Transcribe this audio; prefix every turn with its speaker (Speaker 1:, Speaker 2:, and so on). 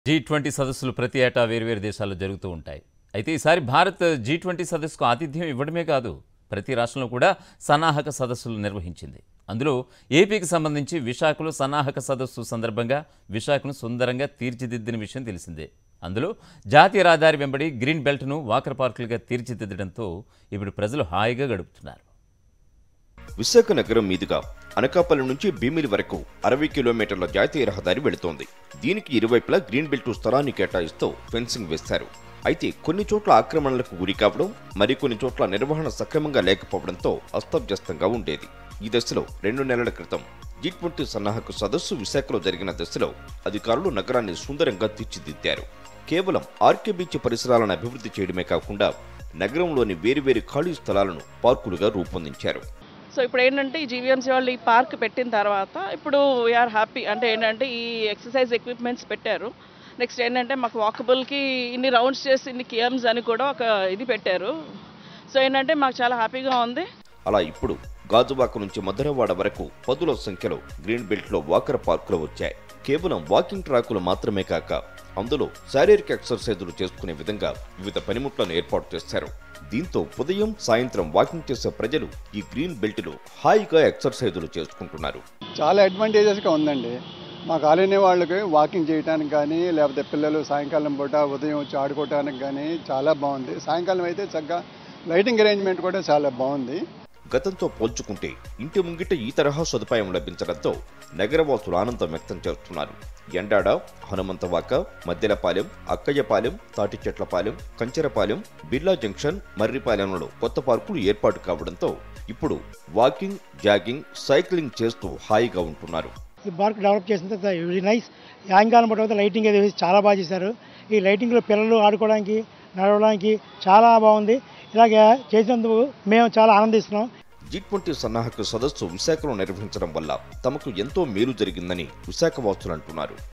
Speaker 1: G twenty సదస్సులు ప్రతి ఏటా వేర్వేరు దేశాల్లో జరుగుతూ ఉంటాయి అయితే ఈసారి భారత్ జీ ట్వంటీ సదస్సుకు ఆతిథ్యం ఇవ్వడమే కాదు ప్రతి రాష్ట్రంలో కూడా సన్నాహక సదస్సులు నిర్వహించింది అందులో ఏపీకి సంబంధించి విశాఖలో సన్నాహక సదస్సు సందర్భంగా విశాఖను సుందరంగా తీర్చిదిద్దిన విషయం తెలిసిందే అందులో జాతీయ రహదారి వెంబడి గ్రీన్ బెల్ట్ను వాకర్ పార్కులుగా తీర్చిదిద్దడంతో ఇప్పుడు ప్రజలు హాయిగా గడుపుతున్నారు
Speaker 2: విశాఖ నగరం మీదుగా అనకాపల్లి నుంచి భీమిలి వరకు అరవై కిలోమీటర్ల జాతీయ రహదారి వెళుతోంది దీనికి ఇరువైపులా గ్రీన్ బెల్ట్ స్థలాన్ని కేటాయిస్తూ ఫెన్సింగ్ వేశారు అయితే కొన్ని చోట్ల ఆక్రమణలకు గురి కావడం మరికొన్ని చోట్ల నిర్వహణ సక్రమంగా లేకపోవడంతో అస్తవ్యస్తంగా ఉండేది ఈ దశలో రెండు నెలల క్రితం జీ ట్వంటీ సన్నాహక సదస్సు విశాఖలో జరిగిన దశలో అధికారులు నగరాన్ని సుందరంగా తీర్చిదిద్దారు కేవలం ఆర్కే బీచ్ పరిసరాలను అభివృద్ధి చేయడమే కాకుండా నగరంలోని వేరువేరు ఖాళీ స్థలాలను పార్కులుగా రూపొందించారు
Speaker 3: సో ఇప్పుడు ఏంటంటే ఈ జీవీఎంసీ వాళ్ళు ఈ పార్క్ పెట్టిన తర్వాత ఇప్పుడు వీఆర్ హ్యాపీ అంటే ఏంటంటే ఈ ఎక్సర్సైజ్ ఎక్విప్మెంట్స్ పెట్టారు నెక్స్ట్ ఏంటంటే మాకు వాకబుల్కి ఇన్ని రౌండ్స్ చేసి ఇన్ని కియమ్స్ అని కూడా ఒక ఇది పెట్టారు సో ఏంటంటే మాకు చాలా హ్యాపీగా ఉంది
Speaker 2: అలా ఇప్పుడు గాజువాక నుంచి మధురవాడ వరకు పదుల సంఖ్యలో గ్రీన్ బెల్ట్లో వాకర్ పార్కులు వచ్చాయి కేవలం వాకింగ్ ట్రాకులు మాత్రమే కాక అందులో శారీరక ఎక్సర్సైజులు చేసుకునే విధంగా వివిధ పనిముట్లను ఏర్పాటు చేశారు దీంతో ఉదయం సాయంత్రం వాకింగ్ చేసే ప్రజలు ఈ గ్రీన్ బెల్ట్లో హాయిగా ఎక్సర్సైజులు చేసుకుంటున్నారు
Speaker 4: చాలా అడ్వాంటేజెస్గా ఉందండి మా కాలనీ వాళ్ళకి వాకింగ్ చేయడానికి కానీ లేకపోతే పిల్లలు సాయంకాలం పూట ఉదయం వచ్చి ఆడుకోవడానికి కానీ చాలా బాగుంది సాయంకాలం అయితే చక్కగా లైటింగ్ అరేంజ్మెంట్ కూడా చాలా బాగుంది
Speaker 2: గతంతో పోల్చుకుంటే ఇంటి ముంగిట ఈ తరహా సదుపాయం లభించడంతో నగరవాసులు ఆనందం వ్యక్తం చేస్తున్నారు ఎండాడ హనుమంతవాక మద్దెలపాలెం అక్కయ్యపాలెం తాటిచెట్లపాలెం కంచెరపాలెం బిర్లా జంక్షన్ మర్రిపాలెంలలో కొత్త పార్కులు ఏర్పాటు కావడంతో ఇప్పుడు వాకింగ్ జాగింగ్ సైక్లింగ్ చేస్తూ హాయిగా ఉంటున్నారు
Speaker 5: ఈ పార్క్ డెవలప్ చేసిన తర్వాత వెరీ నైస్ సాయంకాలం పూట అయితే లైటింగ్ అది వేసి చాలా బాగా చేశారు ఈ లైటింగ్లో పిల్లలు ఆడుకోవడానికి నడవడానికి చాలా బాగుంది ఇలాగే చేసినందుకు మేము చాలా ఆనందిస్తున్నాం
Speaker 2: జీ ట్వంటీ సన్నాహక సదస్సు విశాఖలో నిర్వహించడం వల్ల తమకు ఎంతో మేలు జరిగిందని విశాఖ వాసులు అంటున్నారు